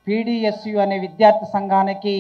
PDSU అనే విద్యార్థి సంఘానికి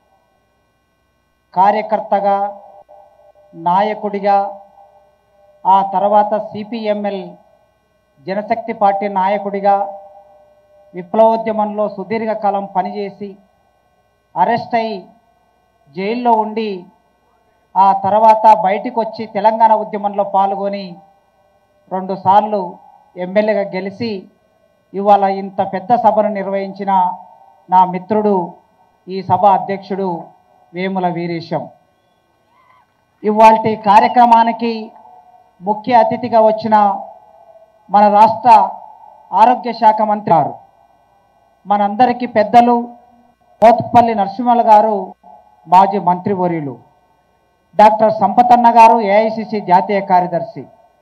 కార్యకర్తగా నాయకుడిగా ఆ తర్వాత సిపిఎంఎల్ జనశక్తి పార్టీ నాయకుడిగా విప్లవోద్యమంలో సుదీర్ఘకాలం పనిచేసి అరెస్ట్ అయి జైల్లో ఉండి ఆ తర్వాత బయటికి వచ్చి తెలంగాణ ఉద్యమంలో పాల్గొని రెండుసార్లు ఎమ్మెల్యేగా గెలిచి ఇవాళ ఇంత పెద్ద సభను నిర్వహించిన నా మిత్రుడు ఈ సభ అధ్యక్షుడు వేముల వీరేశం ఇవాల్టి కార్యక్రమానికి ముఖ్య అతిథిగా వచ్చిన మన రాష్ట్ర ఆరోగ్య శాఖ మంత్రి గారు మనందరికీ పెద్దలు మోత్పల్లి నరసింహల గారు మాజీ మంత్రివర్యులు డాక్టర్ సంపతన్న గారు ఏఐసిసి జాతీయ కార్యదర్శి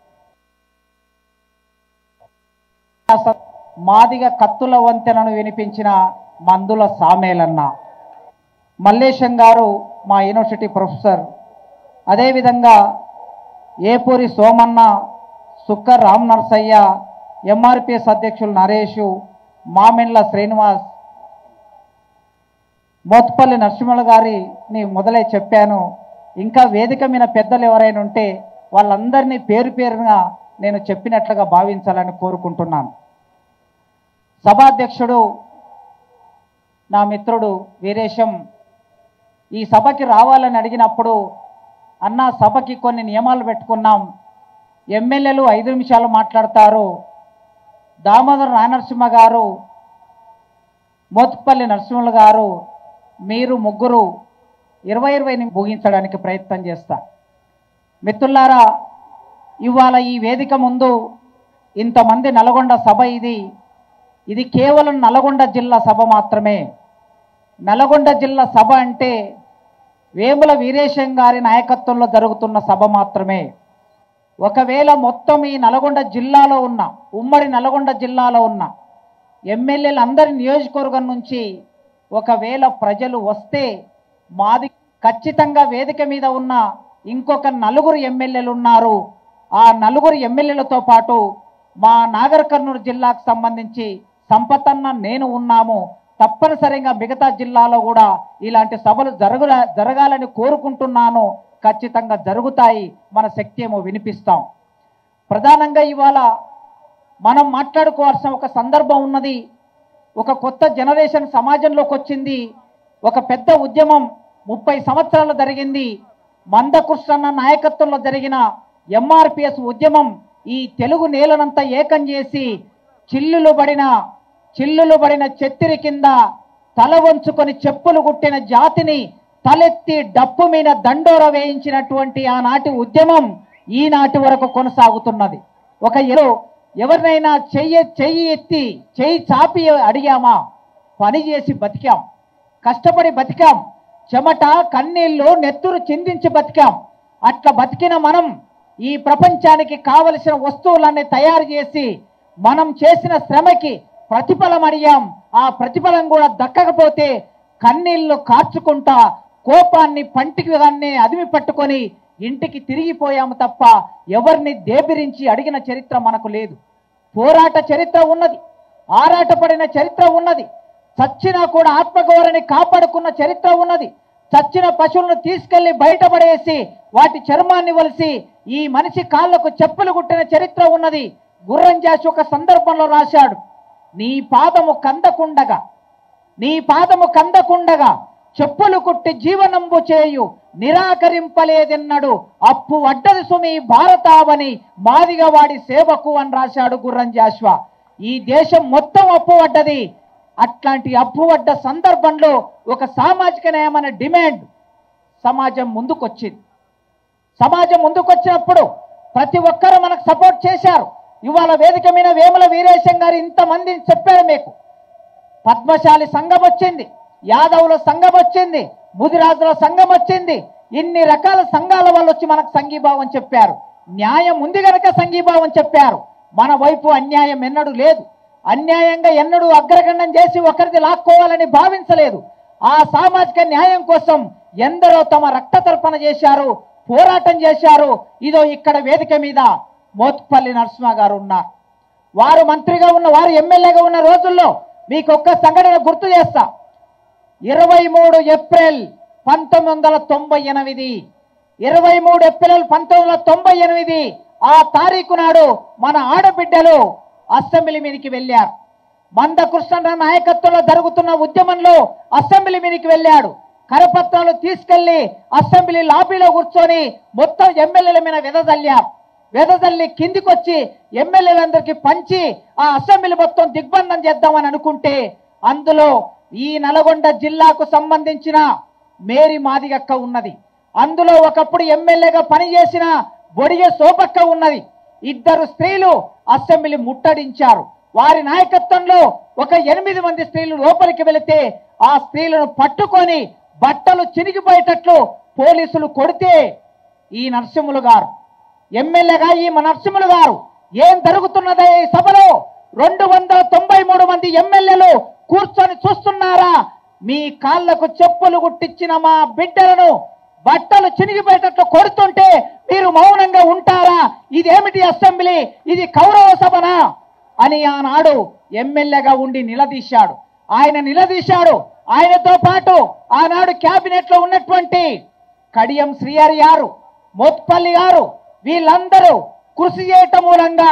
మాదిగ కత్తుల వంతెనను వినిపించిన మందుల సామేలన్న మల్లేశం గారు మా యూనివర్సిటీ ప్రొఫెసర్ అదేవిధంగా ఏపూరి సోమన్న సుక్కర్ రామ్ నర్సయ్య ఎంఆర్పిఎస్ అధ్యక్షులు నరేషు మామిండ్ల శ్రీనివాస్ మోత్పల్లి నరసింహుల గారిని మొదలై చెప్పాను ఇంకా వేదిక మీద పెద్దలు ఎవరైనా ఉంటే వాళ్ళందరినీ పేరు పేరున నేను చెప్పినట్లుగా భావించాలని కోరుకుంటున్నాను సభాధ్యక్షుడు నా మిత్రుడు వీరేశం ఈ సభకి రావాలని అడిగినప్పుడు అన్న సభకి కొన్ని నియమాలు పెట్టుకున్నాం ఎమ్మెల్యేలు ఐదు నిమిషాలు మాట్లాడతారు దామోదర రాయనరసింహ గారు మోత్పల్లి నరసింహులు గారు మీరు ముగ్గురు ఇరవై ఇరవై ముగించడానికి ప్రయత్నం చేస్తా మిత్రులారా ఇవాళ ఈ వేదిక ముందు ఇంతమంది నల్గొండ సభ ఇది ఇది కేవలం నల్గొండ జిల్లా సభ మాత్రమే నల్గొండ జిల్లా సభ అంటే వేముల వీరేశం గారి నాయకత్వంలో జరుగుతున్న సభ మాత్రమే ఒకవేళ మొత్తం ఈ నల్గొండ జిల్లాలో ఉన్న ఉమ్మడి నల్గొండ జిల్లాలో ఉన్న ఎమ్మెల్యేలు అందరి నియోజకవర్గం నుంచి ఒకవేళ ప్రజలు వస్తే మాది ఖచ్చితంగా వేదిక మీద ఉన్న ఇంకొక నలుగురు ఎమ్మెల్యేలు ఉన్నారు ఆ నలుగురు ఎమ్మెల్యేలతో పాటు మా నాగర్ కర్నూలు జిల్లాకు సంబంధించి సంపతన్న నేను ఉన్నాము తప్పనిసరిగా మిగతా జిల్లాలో కూడా ఇలాంటి సభలు జరగ జరగాలని కోరుకుంటున్నాను ఖచ్చితంగా జరుగుతాయి మన శక్తి ఏమో వినిపిస్తాం ప్రధానంగా ఇవాళ మనం మాట్లాడుకోవాల్సిన ఒక సందర్భం ఉన్నది ఒక కొత్త జనరేషన్ సమాజంలోకి వచ్చింది ఒక పెద్ద ఉద్యమం ముప్పై సంవత్సరాలు జరిగింది మందకృష్ణన్న నాయకత్వంలో జరిగిన ఎంఆర్పిఎస్ ఉద్యమం ఈ తెలుగు నేలనంతా ఏకం చేసి చిల్లులు పడిన చిల్లులు పడిన చెత్తిరి కింద తల వంచుకొని చెప్పులు కుట్టిన జాతిని తలెత్తి డప్పు మీద దండోర వేయించినటువంటి ఆనాటి ఉద్యమం ఈనాటి వరకు కొనసాగుతున్నది ఒక ఎరు ఎవరినైనా చెయ్యి చెయ్యి ఎత్తి చెయ్యి చాపి అడిగామా పని చేసి బతికాం కష్టపడి బతికాం చెమట కన్నీళ్లు నెత్తురు చిందించి బతికాం అట్లా బతికిన మనం ఈ ప్రపంచానికి కావలసిన వస్తువులన్నీ తయారు చేసి మనం చేసిన శ్రమకి ప్రతిఫలం అడిగాం ఆ ప్రతిఫలం కూడా దక్కకపోతే కన్నీళ్లు కార్చుకుంటా కోపాన్ని పంటికి దాన్ని అదిమి పట్టుకొని ఇంటికి తిరిగిపోయాము తప్ప ఎవరిని దేబిరించి అడిగిన చరిత్ర మనకు లేదు పోరాట చరిత్ర ఉన్నది ఆరాటపడిన చరిత్ర ఉన్నది చచ్చినా కూడా ఆత్మగౌరవాన్ని కాపాడుకున్న చరిత్ర ఉన్నది చచ్చిన పశువులను తీసుకెళ్లి బయటపడేసి వాటి చర్మాన్ని వలిసి ఈ మనిషి కాళ్లకు చెప్పులు కుట్టిన చరిత్ర ఉన్నది గుర్రం జాషి ఒక సందర్భంలో రాశాడు నీ పాదము కందకుండగా నీ పాదము కందకుండగా చెప్పులు కుట్టి జీవనంబు చేయు నిరాకరింపలేదెన్నడు అప్పు అడ్డది సుమి భారతావని మాదిగా వాడి సేవకు అని రాశాడు గుర్రం జాష్వా ఈ దేశం మొత్తం అప్పు పడ్డది అట్లాంటి అప్పు పడ్డ సందర్భంలో ఒక సామాజిక న్యాయమైన డిమాండ్ సమాజం ముందుకొచ్చింది సమాజం ముందుకొచ్చినప్పుడు ప్రతి ఒక్కరూ మనకు సపోర్ట్ చేశారు ఇవాళ వేదిక మీద వేముల వీరేశం గారు ఇంతమందిని చెప్పారు మీకు పద్మశాలి సంఘం వచ్చింది యాదవుల సంఘం వచ్చింది ముదిరాజుల సంఘం వచ్చింది ఇన్ని రకాల సంఘాల వాళ్ళు వచ్చి మనకు సంఘీభావం చెప్పారు న్యాయం ఉంది గనక సంఘీభావం చెప్పారు మన వైపు అన్యాయం ఎన్నడూ లేదు అన్యాయంగా ఎన్నడూ అగ్రగణం చేసి ఒకరిది లాక్కోవాలని భావించలేదు ఆ సామాజిక న్యాయం కోసం ఎందరో తమ రక్త తర్పణ చేశారు పోరాటం చేశారు ఇదో ఇక్కడ వేదిక మీద మోత్పల్లి నరసింహ గారు ఉన్నారు వారు మంత్రిగా ఉన్న వారు ఎమ్మెల్యేగా ఉన్న రోజుల్లో మీకు ఒక్క సంఘటన గుర్తు చేస్తా ఇరవై మూడు ఏప్రిల్ పంతొమ్మిది వందల తొంభై ఎనిమిది ఇరవై మూడు ఏప్రిల్ పంతొమ్మిది వందల తొంభై ఎనిమిది ఆ తారీఖు నాడు మన ఆడబిడ్డలు అసెంబ్లీ మీదకి వెళ్ళారు మంద కృష్ణ నాయకత్వంలో జరుగుతున్న ఉద్యమంలో అసెంబ్లీ మీదకి వెళ్ళాడు కరపత్రాలు తీసుకెళ్లి అసెంబ్లీ లాబీలో కూర్చొని మొత్తం ఎమ్మెల్యేల మీద వెదజల్లారు వెదజల్లి కిందికొచ్చి ఎమ్మెల్యేలందరికీ పంచి ఆ అసెంబ్లీ మొత్తం దిగ్బంధం చేద్దామని అనుకుంటే అందులో ఈ నల్గొండ జిల్లాకు సంబంధించిన మేరీ మాదిగక్క ఉన్నది అందులో ఒకప్పుడు ఎమ్మెల్యేగా పనిచేసిన బొడిగె సోపక్క ఉన్నది ఇద్దరు స్త్రీలు అసెంబ్లీ ముట్టడించారు వారి నాయకత్వంలో ఒక ఎనిమిది మంది స్త్రీలు లోపలికి వెళితే ఆ స్త్రీలను పట్టుకొని బట్టలు చినిగిపోయేటట్లు పోలీసులు కొడితే ఈ నరసింహులు గారు ఎమ్మెల్యేగా ఈ మన నరసింహులు గారు ఏం జరుగుతున్నదే ఈ సభలో రెండు వందల తొంభై మూడు మంది ఎమ్మెల్యేలు కూర్చొని చూస్తున్నారా మీ కాళ్లకు చెప్పులు గుట్టించిన మా బిడ్డలను బట్టలు చినిగిపోయేటట్లు కొడుతుంటే మీరు మౌనంగా ఉంటారా ఇదేమిటి అసెంబ్లీ ఇది కౌరవ సభనా అని ఆనాడు ఎమ్మెల్యేగా ఉండి నిలదీశాడు ఆయన నిలదీశాడు ఆయనతో పాటు ఆనాడు కేబినెట్ లో ఉన్నటువంటి కడియం శ్రీహరి గారు మోత్పల్లి గారు వీళ్ళందరూ కృషి చేయటం మూలంగా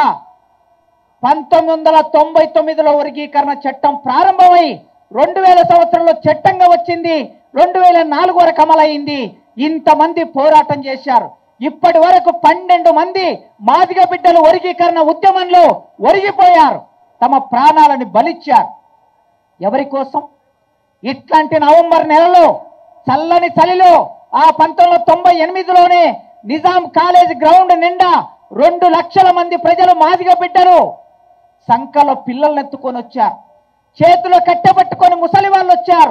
పంతొమ్మిది వందల తొంభై తొమ్మిదిలో వర్గీకరణ చట్టం ప్రారంభమై రెండు వేల సంవత్సరంలో చట్టంగా వచ్చింది రెండు వేల నాలుగు వరకు అమలైంది ఇంతమంది పోరాటం చేశారు ఇప్పటి వరకు పన్నెండు మంది మాదిగ బిడ్డలు వర్గీకరణ ఉద్యమంలో ఒరిగిపోయారు తమ ప్రాణాలను బలిచ్చారు ఎవరి కోసం ఇట్లాంటి నవంబర్ నెలలో చల్లని చలిలో ఆ పంతొమ్మిది వందల తొంభై ఎనిమిదిలోనే నిజాం కాలేజ్ గ్రౌండ్ నిండా రెండు లక్షల మంది ప్రజలు మాదిగ బిడ్డలు సంకలో పిల్లల్ని ఎత్తుకొని వచ్చారు చేతిలో కట్టెపట్టుకొని ముసలి వాళ్ళు వచ్చారు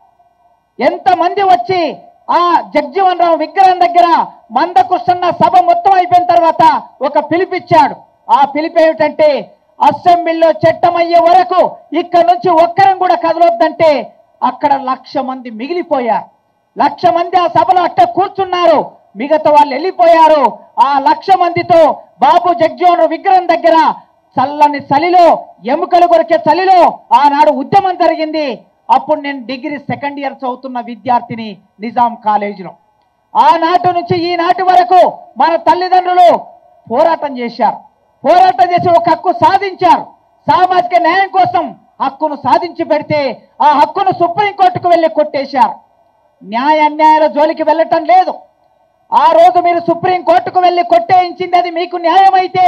ఎంతమంది వచ్చి ఆ జగ్జీవన్ రావు విగ్రహం దగ్గర మందకృష్ణ సభ మొత్తం అయిపోయిన తర్వాత ఒక పిలిపిచ్చాడు ఆ పిలుపు ఏమిటంటే అసెంబ్లీలో చట్టం అయ్యే వరకు ఇక్కడ నుంచి ఒక్కరం కూడా కదలొద్దంటే అక్కడ లక్ష మంది మిగిలిపోయారు లక్ష మంది ఆ సభలో అట్ట కూర్చున్నారు మిగతా వాళ్ళు వెళ్ళిపోయారు ఆ లక్ష మందితో బాబు జగ్జీవన్ రావు విగ్రహం దగ్గర చల్లని చలిలో ఎముకలు కొరికే చలిలో ఆనాడు ఉద్యమం జరిగింది అప్పుడు నేను డిగ్రీ సెకండ్ ఇయర్ చదువుతున్న విద్యార్థిని నిజాం కాలేజీలో ఆనాటి నుంచి ఈనాటి వరకు మన తల్లిదండ్రులు పోరాటం చేశారు పోరాటం చేసి ఒక హక్కు సాధించారు సామాజిక న్యాయం కోసం హక్కును సాధించి పెడితే ఆ హక్కును సుప్రీంకోర్టుకు వెళ్ళి కొట్టేశారు న్యాయ అన్యాయాల జోలికి వెళ్ళటం లేదు ఆ రోజు మీరు సుప్రీంకోర్టుకు వెళ్ళి కొట్టేయించింది అది మీకు న్యాయమైతే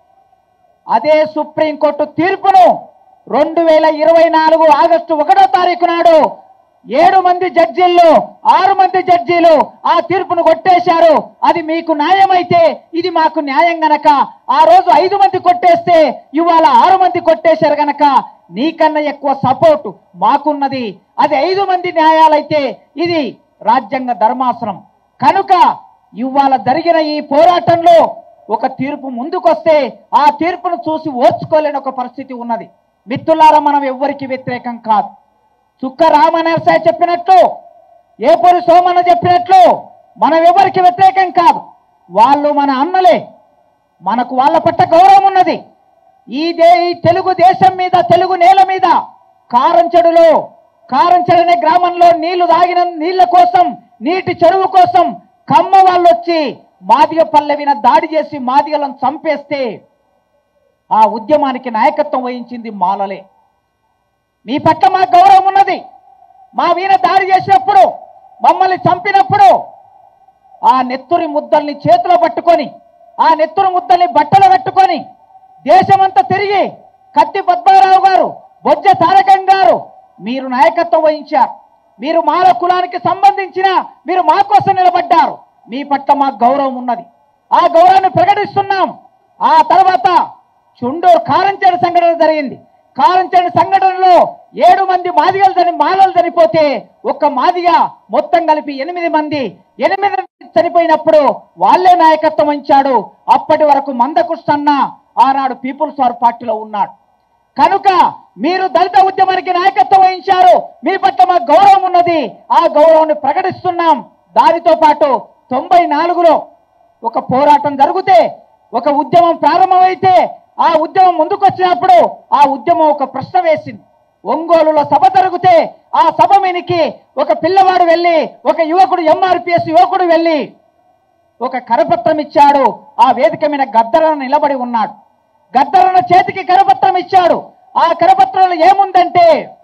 అదే సుప్రీంకోర్టు తీర్పును రెండు వేల ఇరవై నాలుగు ఆగస్టు ఒకటో తారీఖు నాడు ఏడు మంది జడ్జీల్లో ఆరు మంది జడ్జీలు ఆ తీర్పును కొట్టేశారు అది మీకు న్యాయమైతే ఇది మాకు న్యాయం గనక ఆ రోజు ఐదు మంది కొట్టేస్తే ఇవాళ ఆరు మంది కొట్టేశారు గనక నీకన్నా ఎక్కువ సపోర్టు మాకున్నది అది ఐదు మంది న్యాయాలైతే ఇది రాజ్యాంగ ధర్మాసనం కనుక ఇవాళ జరిగిన ఈ పోరాటంలో ఒక తీర్పు ముందుకొస్తే ఆ తీర్పును చూసి ఓర్చుకోలేని ఒక పరిస్థితి ఉన్నది మిత్రులారా మనం ఎవ్వరికి వ్యతిరేకం కాదు చుక్క రామనరసాయి చెప్పినట్లు ఏపూరి సోమన్న చెప్పినట్లు మనం ఎవరికి వ్యతిరేకం కాదు వాళ్ళు మన అన్నలే మనకు వాళ్ళ పట్ల గౌరవం ఉన్నది ఈ దే ఈ తెలుగు దేశం మీద తెలుగు నేల మీద కారంచెడులో కారంచెడు అనే గ్రామంలో నీళ్లు తాగిన నీళ్ల కోసం నీటి చెరువు కోసం కమ్మ వాళ్ళు వచ్చి మాదిగ పల్లెవిన దాడి చేసి మాదిగలను చంపేస్తే ఆ ఉద్యమానికి నాయకత్వం వహించింది మాలలే మీ పట్ల మా గౌరవం ఉన్నది మా వీణ దాడి చేసినప్పుడు మమ్మల్ని చంపినప్పుడు ఆ నెత్తురి ముద్దల్ని చేతిలో పట్టుకొని ఆ నెత్తురు ముద్దల్ని బట్టలు కట్టుకొని దేశమంతా తిరిగి కత్తి పద్మారావు గారు బొజ్జ తారకం గారు మీరు నాయకత్వం వహించారు మీరు మాల కులానికి సంబంధించిన మీరు మా కోసం నిలబడ్డారు మీ పట్ల మాకు గౌరవం ఉన్నది ఆ గౌరవాన్ని ప్రకటిస్తున్నాం ఆ తర్వాత చుండూరు కారంచేడు సంఘటన జరిగింది కారంచేడు సంఘటనలో ఏడు మంది మాదిగలు చని మాలలు చనిపోతే ఒక్క మాదిగ మొత్తం కలిపి ఎనిమిది మంది ఎనిమిది మంది చనిపోయినప్పుడు వాళ్ళే నాయకత్వం వహించాడు అప్పటి వరకు మందకృష్ణన్న ఆనాడు పీపుల్స్ వార్ పార్టీలో ఉన్నాడు కనుక మీరు దళిత ఉద్యమానికి నాయకత్వం వహించారు మీ పట్ల మాకు గౌరవం ఉన్నది ఆ గౌరవాన్ని ప్రకటిస్తున్నాం దానితో పాటు తొంభై నాలుగులో ఒక పోరాటం జరిగితే ఒక ఉద్యమం ప్రారంభమైతే ఆ ఉద్యమం ముందుకొచ్చినప్పుడు ఆ ఉద్యమం ఒక ప్రశ్న వేసింది ఒంగోలులో సభ జరిగితే ఆ సభ మీనికి ఒక పిల్లవాడు వెళ్ళి ఒక యువకుడు ఎంఆర్పిఎస్ యువకుడు వెళ్ళి ఒక కరపత్రం ఇచ్చాడు ఆ వేదిక మీద గద్దరన నిలబడి ఉన్నాడు గద్దరన చేతికి కరపత్రం ఇచ్చాడు ఆ కరపత్రంలో ఏముందంటే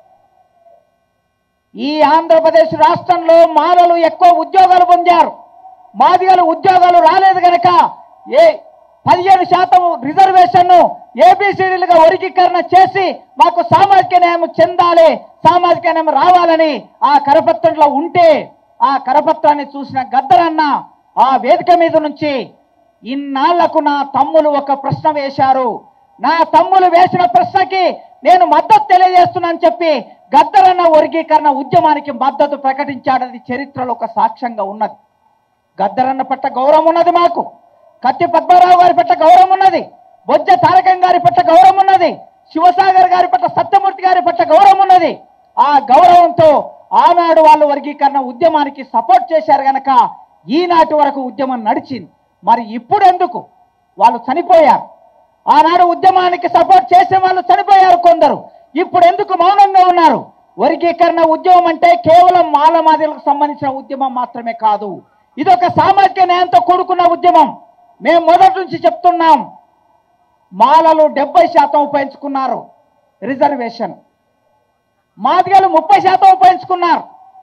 ఈ ఆంధ్రప్రదేశ్ రాష్ట్రంలో మాలలు ఎక్కువ ఉద్యోగాలు పొందారు మాదిగలు ఉద్యోగాలు రాలేదు గనక ఏ పదిహేను శాతం రిజర్వేషన్ ఏబిసిడీలుగా వర్గీకరణ చేసి మాకు సామాజిక న్యాయం చెందాలి సామాజిక న్యాయం రావాలని ఆ కరపత్రంలో ఉంటే ఆ కరపత్రాన్ని చూసిన గద్దరన్న ఆ వేదిక మీద నుంచి ఇన్నాళ్లకు నా తమ్ములు ఒక ప్రశ్న వేశారు నా తమ్ములు వేసిన ప్రశ్నకి నేను మద్దతు తెలియజేస్తున్నానని చెప్పి గద్దరన్న వర్గీకరణ ఉద్యమానికి మద్దతు ప్రకటించాడని చరిత్రలో ఒక సాక్ష్యంగా ఉన్నది గద్దరన్న పట్ల గౌరవం ఉన్నది మాకు కత్తి పద్మారావు గారి పట్ల గౌరవం ఉన్నది బొజ్జ తారకం గారి పట్ల గౌరవం ఉన్నది శివసాగర్ గారి పట్ల సత్యమూర్తి గారి పట్ల గౌరవం ఉన్నది ఆ గౌరవంతో ఆనాడు వాళ్ళు వర్గీకరణ ఉద్యమానికి సపోర్ట్ చేశారు గనక ఈనాటి వరకు ఉద్యమం నడిచింది మరి ఇప్పుడు ఎందుకు వాళ్ళు చనిపోయారు ఆనాడు ఉద్యమానికి సపోర్ట్ చేసే వాళ్ళు చనిపోయారు కొందరు ఇప్పుడు ఎందుకు మౌనంగా ఉన్నారు వర్గీకరణ ఉద్యమం అంటే కేవలం మాలమాదిలకు సంబంధించిన ఉద్యమం మాత్రమే కాదు ఇదొక సామాజిక న్యాయంతో కూడుకున్న ఉద్యమం మేము మొదటి నుంచి చెప్తున్నాం మాలలు డెబ్బై శాతం ఉపయోగించుకున్నారు రిజర్వేషన్ మాదిగలు ముప్పై శాతం ఉపయోగించుకున్నారు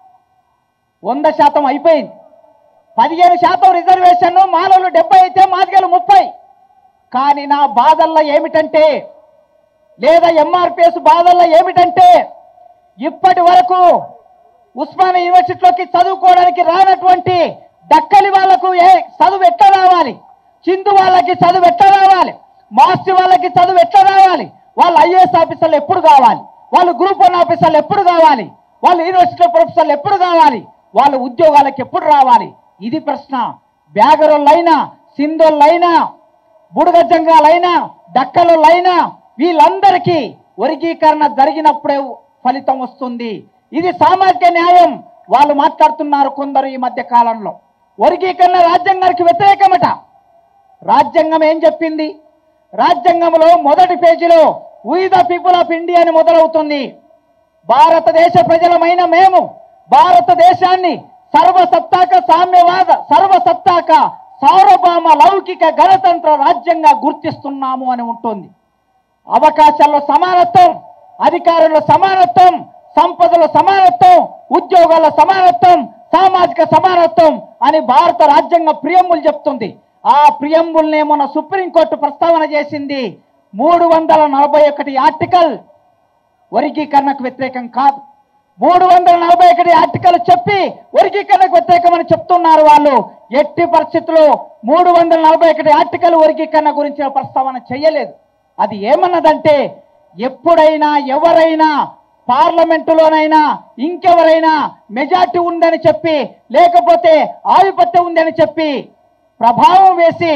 వంద శాతం అయిపోయింది పదిహేను శాతం రిజర్వేషన్ మాలలు డెబ్బై అయితే మాదిగలు ముప్పై కానీ నా బాధల్లో ఏమిటంటే లేదా ఎంఆర్పిఎస్ బాధల్లో ఏమిటంటే ఇప్పటి వరకు ఉస్మానియా యూనివర్సిటీలోకి చదువుకోవడానికి రానటువంటి దక్కలి వాళ్లకు ఏ చదువు ఎట్లా రావాలి చిందు వాళ్ళకి చదువు ఎట్లా రావాలి మాస్టర్ వాళ్ళకి చదువు ఎట్లా రావాలి వాళ్ళు ఐఏఎస్ ఆఫీసర్లు ఎప్పుడు కావాలి వాళ్ళు గ్రూప్ వన్ ఆఫీసర్లు ఎప్పుడు కావాలి వాళ్ళు యూనివర్సిటీలో ప్రొఫెసర్లు ఎప్పుడు కావాలి వాళ్ళ ఉద్యోగాలకు ఎప్పుడు రావాలి ఇది ప్రశ్న బ్యాగరోళ్ళైనా సింధోళ్ళైనా బుడగజంగాలైనా డక్కలైనా వీళ్ళందరికీ వర్గీకరణ జరిగినప్పుడే ఫలితం వస్తుంది ఇది సామాజిక న్యాయం వాళ్ళు మాట్లాడుతున్నారు కొందరు ఈ మధ్య కాలంలో వర్గీకరణ రాజ్యాంగానికి వ్యతిరేకమట రాజ్యాంగం ఏం చెప్పింది రాజ్యాంగంలో మొదటి పేజీలో we the people of India అని మొదలవుతుంది భారతదేశ ప్రజలమైన మేము భారతదేశాన్ని సర్వసత్తాక సామ్యవాద సర్వసత్తాక సార్వభౌమ లౌకిక గణతంత్ర రాజ్యంగా గుర్తిస్తున్నాము అని ఉంటుంది అవకాశాల్లో సమానత్వం అధికారుల సమానత్వం సంపదల సమానత్వం ఉద్యోగాల సమానత్వం సామాజిక సమానత్వం అని భారత రాజ్యాంగ ప్రియంబులు చెప్తుంది ఆ ప్రియంబుల్నే మొన్న సుప్రీంకోర్టు ప్రస్తావన చేసింది మూడు వందల నలభై ఒకటి ఆర్టికల్ వర్గీకరణకు వ్యతిరేకం కాదు మూడు వందల నలభై ఒకటి ఆర్టికల్ చెప్పి వర్గీకరణకు వ్యతిరేకమని చెప్తున్నారు వాళ్ళు ఎట్టి పరిస్థితుల్లో మూడు వందల నలభై ఒకటి ఆర్టికల్ వర్గీకరణ గురించిన ప్రస్తావన చేయలేదు అది ఏమన్నదంటే ఎప్పుడైనా ఎవరైనా పార్లమెంటులోనైనా ఇంకెవరైనా మెజార్టీ ఉందని చెప్పి లేకపోతే ఆధిపత్యం ఉందని చెప్పి ప్రభావం వేసి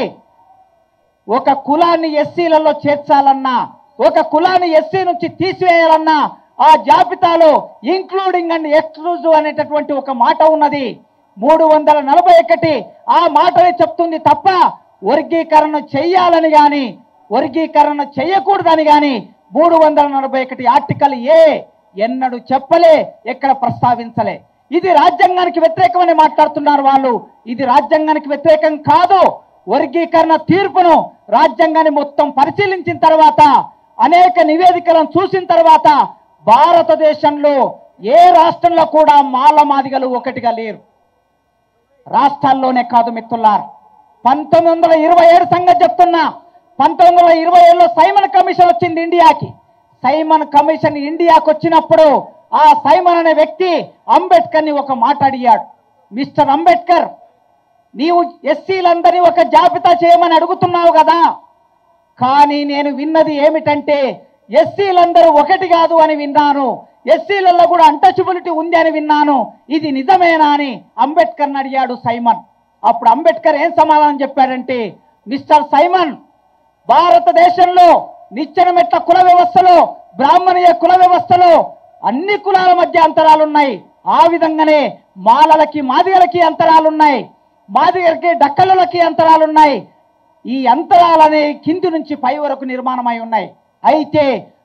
ఒక కులాన్ని ఎస్సీలలో చేర్చాలన్నా ఒక కులాన్ని ఎస్సీ నుంచి తీసివేయాలన్నా ఆ జాబితాలో ఇంక్లూడింగ్ అండ్ ఎక్స్క్లూజివ్ అనేటటువంటి ఒక మాట ఉన్నది మూడు వందల నలభై ఒకటి ఆ మాటనే చెప్తుంది తప్ప వర్గీకరణ చెయ్యాలని గాని వర్గీకరణ చేయకూడదని గాని మూడు వందల నలభై ఒకటి ఆర్టికల్ ఏ ఎన్నడూ చెప్పలే ఎక్కడ ప్రస్తావించలే ఇది రాజ్యాంగానికి వ్యతిరేకమని మాట్లాడుతున్నారు వాళ్ళు ఇది రాజ్యాంగానికి వ్యతిరేకం కాదు వర్గీకరణ తీర్పును రాజ్యాంగాన్ని మొత్తం పరిశీలించిన తర్వాత అనేక నివేదికలను చూసిన తర్వాత భారతదేశంలో ఏ రాష్ట్రంలో కూడా మాల మాదిగలు ఒకటిగా లేరు రాష్ట్రాల్లోనే కాదు మిత్రులారు పంతొమ్మిది వందల ఇరవై ఏడు సంగతి చెప్తున్నా పంతొమ్మిది వందల ఇరవై ఏడులో సైమన్ కమిషన్ వచ్చింది ఇండియాకి సైమన్ కమిషన్ ఇండియాకి వచ్చినప్పుడు ఆ సైమన్ అనే వ్యక్తి అంబేద్కర్ ని ఒక మాట అడిగాడు మిస్టర్ అంబేద్కర్ నీవు ఎస్సీలందరినీ ఒక జాబితా చేయమని అడుగుతున్నావు కదా కానీ నేను విన్నది ఏమిటంటే ఎస్సీలందరూ ఒకటి కాదు అని విన్నాను ఎస్సీలలో కూడా అంటచబిలిటీ ఉంది అని విన్నాను ఇది నిజమేనా అని అంబేద్కర్ అడిగాడు సైమన్ అప్పుడు అంబేద్కర్ ఏం సమాధానం చెప్పాడంటే మిస్టర్ సైమన్ భారతదేశంలో నిచ్చెన మెట్ల కుల వ్యవస్థలో బ్రాహ్మణీయ కుల వ్యవస్థలో అన్ని కులాల మధ్య అంతరాలున్నాయి ఆ విధంగానే మాలలకి మాదిగలకి అంతరాలున్నాయి మాదిగలకి డక్కలకి అంతరాలున్నాయి ఈ అంతరాలనే కింది నుంచి పై వరకు నిర్మాణమై ఉన్నాయి అయితే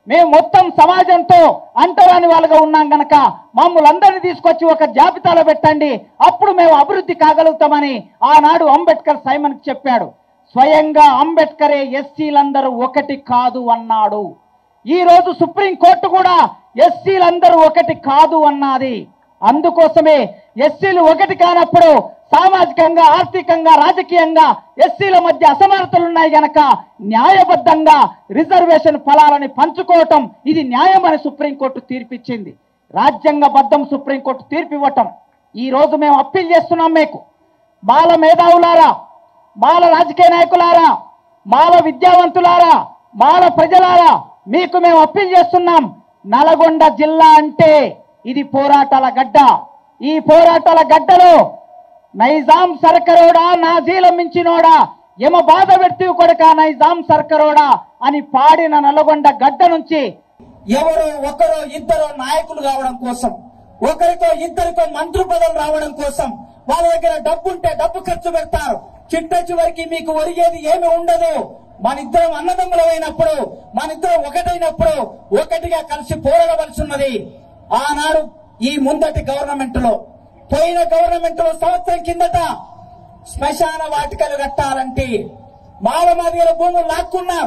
మేము మొత్తం సమాజంతో అంటరాని వాళ్ళుగా ఉన్నాం గనక మమ్మల్ని అందరినీ తీసుకొచ్చి ఒక జాబితాలో పెట్టండి అప్పుడు మేము అభివృద్ధి కాగలుగుతామని ఆనాడు అంబేద్కర్ సైమన్ చెప్పాడు స్వయంగా అంబేద్కరే ఎస్సీలందరూ ఒకటి కాదు అన్నాడు ఈ రోజు సుప్రీం కోర్టు కూడా ఎస్సీలందరూ ఒకటి కాదు అన్నది అందుకోసమే ఎస్సీలు ఒకటి కానప్పుడు సామాజికంగా ఆర్థికంగా రాజకీయంగా ఎస్సీల మధ్య అసమానతలు ఉన్నాయి గనక న్యాయబద్ధంగా రిజర్వేషన్ ఫలాలని పంచుకోవటం ఇది న్యాయమని సుప్రీంకోర్టు తీర్పిచ్చింది రాజ్యాంగబద్ధం సుప్రీంకోర్టు తీర్పు ఇవ్వటం ఈ రోజు మేము అప్పీల్ చేస్తున్నాం మీకు మాల మేధావులారా మాల రాజకీయ నాయకులారా మాల విద్యావంతులారా మాల ప్రజలారా మీకు మేము అప్పీల్ చేస్తున్నాం నల్గొండ జిల్లా అంటే ఇది పోరాటాల గడ్డ ఈ పోరాటాల గడ్డలో నైజాం సర్కరోడా నాజీల మించినోడా యమ బాధ వ్యక్తి కొడక నైజాం సర్కరోడా అని పాడిన నల్గొండ గడ్డ నుంచి ఎవరో ఒకరో ఇద్దరు నాయకులు కావడం కోసం ఒకరికో ఇద్దరికో మంత్రి పదవులు రావడం కోసం వాళ్ళ దగ్గర డబ్బు ఉంటే డబ్బు ఖర్చు పెడతారు చిట్ట చివరికి మీకు ఒరిగేది ఏమి ఉండదు మన ఇద్దరం అన్నదమ్ములమైనప్పుడు మన ఇద్దరం ఒకటైనప్పుడు ఒకటిగా కలిసి పోరాడవలసి ఉన్నది ఆనాడు ఈ ముందటి గవర్నమెంట్ లో పోయిన గవర్నమెంట్ లో సంవత్సరం కిందట శ్మశాన వాటికలు కట్టాలంటే మాలమాదిగల భూములు లాక్కున్నారు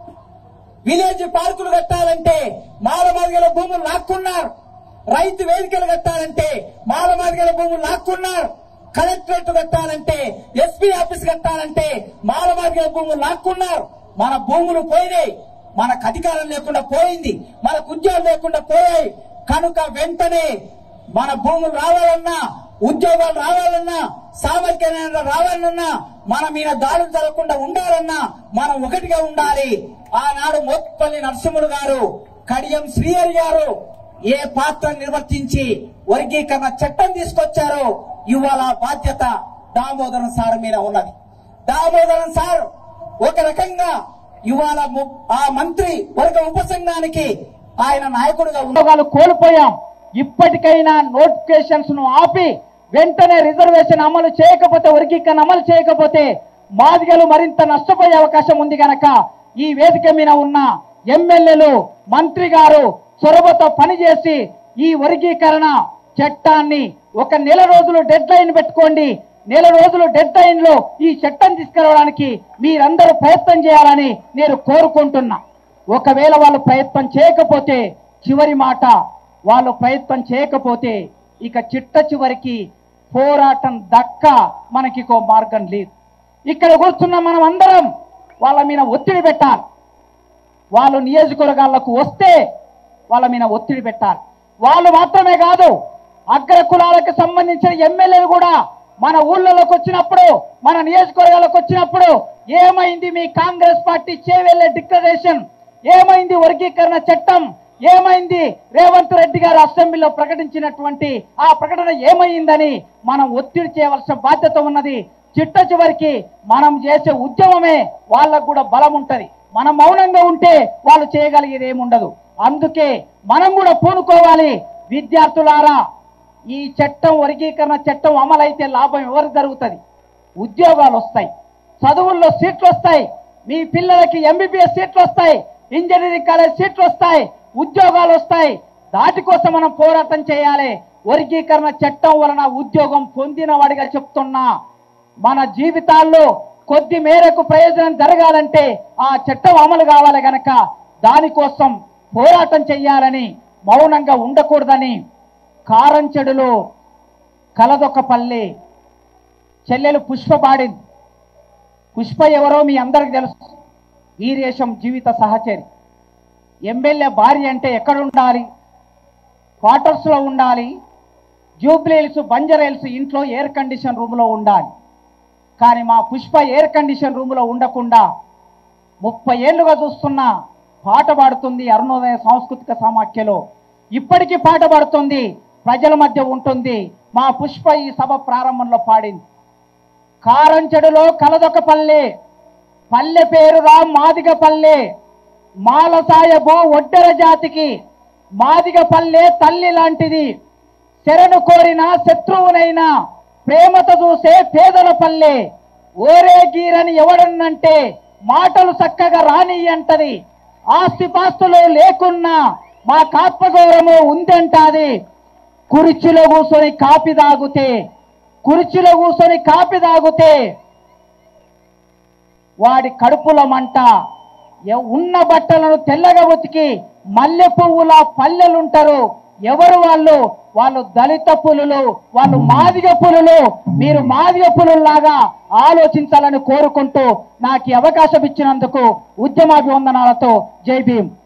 విలేజ్ పార్కులు కట్టాలంటే మాలమాదిగల భూములు లాక్కున్నారు రైతు వేదికలు కట్టాలంటే మాలమాదిగల భూములు లాక్కున్నారు కలెక్టరేట్ కట్టాలంటే ఎస్పీ ఆఫీస్ కట్టాలంటే మాలమాదిగల భూములు లాక్కున్నారు మన భూములు పోయినాయి మనకు అధికారం లేకుండా పోయింది మనకు ఉద్యోగం లేకుండా పోయాయి కనుక వెంటనే మన భూములు రావాలన్నా ఉద్యోగాలు రావాలన్నా సామాజిక న్యాయం రావాలన్నా మన మీద దాడులు జరగకుండా ఉండాలన్నా మనం ఒకటిగా ఉండాలి ఆనాడు మోత్పల్లి నరసింహుడు గారు కడియం శ్రీహరి గారు ఏ పాత్ర నిర్వర్తించి వర్గీకరణ చట్టం తీసుకొచ్చారో ఇవాళ బాధ్యత దామోదరం సార్ మీద ఉన్నది దామోదరం సార్ ఒక రకంగా ఇవాళ ము- ఆ మంత్రి వర్గ ఉపసంఘానికి ఆయన నాయకుడిగా ఉన్న ఉద్యోగాలు కోల్పోయాం ఇప్పటికైనా నోటిఫికేషన్స్ ను ఆపి వెంటనే రిజర్వేషన్ అమలు చేయకపోతే వర్గీకరణ అమలు చేయకపోతే మాదిగలు మరింత నష్టపోయే అవకాశం ఉంది గనక ఈ వేదిక మీద ఉన్న ఎమ్మెల్యేలు మంత్రి గారు చొరవతో పనిచేసి ఈ వర్గీకరణ చట్టాన్ని ఒక నెల రోజులు డెడ్ లైన్ పెట్టుకోండి నెల రోజులు డెడ్ లైన్ లో ఈ చట్టం తీసుకురావడానికి మీరందరూ ప్రయత్నం చేయాలని నేను కోరుకుంటున్నా ఒకవేళ వాళ్ళు ప్రయత్నం చేయకపోతే చివరి మాట వాళ్ళు ప్రయత్నం చేయకపోతే ఇక చిట్ట చివరికి పోరాటం దక్క మనకి ఇంకో మార్గం లేదు ఇక్కడ కూర్చున్న మనం అందరం వాళ్ళ మీద ఒత్తిడి పెట్టాలి వాళ్ళు నియోజకవర్గాలకు వస్తే వాళ్ళ మీద ఒత్తిడి పెట్టాలి వాళ్ళు మాత్రమే కాదు అగ్ర కులాలకు సంబంధించిన ఎమ్మెల్యేలు కూడా మన ఊళ్ళలోకి వచ్చినప్పుడు మన నియోజకవర్గాలకు వచ్చినప్పుడు ఏమైంది మీ కాంగ్రెస్ పార్టీ చేవెళ్లే డిక్లరేషన్ ఏమైంది వర్గీకరణ చట్టం ఏమైంది రేవంత్ రెడ్డి గారు అసెంబ్లీలో ప్రకటించినటువంటి ఆ ప్రకటన ఏమైందని మనం ఒత్తిడి చేయవలసిన బాధ్యత ఉన్నది చిట్ట చివరికి మనం చేసే ఉద్యమమే వాళ్ళకు కూడా బలం ఉంటది మనం మౌనంగా ఉంటే వాళ్ళు చేయగలిగేది ఏముండదు అందుకే మనం కూడా పూనుకోవాలి విద్యార్థులారా ఈ చట్టం వర్గీకరణ చట్టం అమలైతే లాభం ఎవరికి జరుగుతుంది ఉద్యోగాలు వస్తాయి చదువుల్లో సీట్లు వస్తాయి మీ పిల్లలకి ఎంబీబీఎస్ సీట్లు వస్తాయి ఇంజనీరింగ్ కాలేజ్ సీట్లు వస్తాయి ఉద్యోగాలు వస్తాయి దాటి కోసం మనం పోరాటం చేయాలి వర్గీకరణ చట్టం వలన ఉద్యోగం పొందిన వాడిగా చెప్తున్నా మన జీవితాల్లో కొద్ది మేరకు ప్రయోజనం జరగాలంటే ఆ చట్టం అమలు కావాలి గనక దానికోసం పోరాటం చెయ్యాలని మౌనంగా ఉండకూడదని కారంచెడులో కలదొకపల్లి చెల్లెలు పుష్ప పాడింది పుష్ప ఎవరో మీ అందరికి తెలుసు వీరేశం జీవిత సహచరి ఎమ్మెల్యే భార్య అంటే ఎక్కడ ఉండాలి క్వార్టర్స్లో ఉండాలి జూబ్లీహిల్స్ బంజరేల్స్ ఇంట్లో ఎయిర్ కండిషన్ రూమ్లో ఉండాలి కానీ మా పుష్ప ఎయిర్ కండిషన్ రూమ్లో ఉండకుండా ముప్పై ఏళ్లుగా చూస్తున్న పాట పాడుతుంది అరుణోదయ సాంస్కృతిక సమాఖ్యలో ఇప్పటికీ పాట పాడుతుంది ప్రజల మధ్య ఉంటుంది మా పుష్ప ఈ సభ ప్రారంభంలో పాడింది కారంచెడులో కలదొక పల్లె పేరురా మాదిగ పల్లె మాలసాయబు ఒడ్డెర జాతికి మాదిగ పల్లె తల్లి లాంటిది శరణు కోరిన శత్రువునైనా ప్రేమతో చూసే పేదల పల్లె ఓరే గీరని ఎవడన్నంటే మాటలు చక్కగా రాని అంటది ఆస్తిపాస్తులు లేకున్నా మా ఆత్మగౌరవము ఉందంటాది కుర్చీలో కూర్చొని కాపీ తాగుతే కుర్చీలో కూర్చొని కాపీ తాగుతే వాడి కడుపుల మంట ఎ- ఉన్న బట్టలను తెల్లగా ఉతికి మల్లె పువ్వుల పల్లెలుంటారు ఎవరు వాళ్ళు వాళ్ళు దళిత పులులు వాళ్ళు మాదిగ పులులు మీరు మాదిగ పులుల్లాగా ఆలోచించాలని కోరుకుంటూ నాకు ఈ అవకాశం ఇచ్చినందుకు ఉద్యమాభివందనాలతో జై భీమ్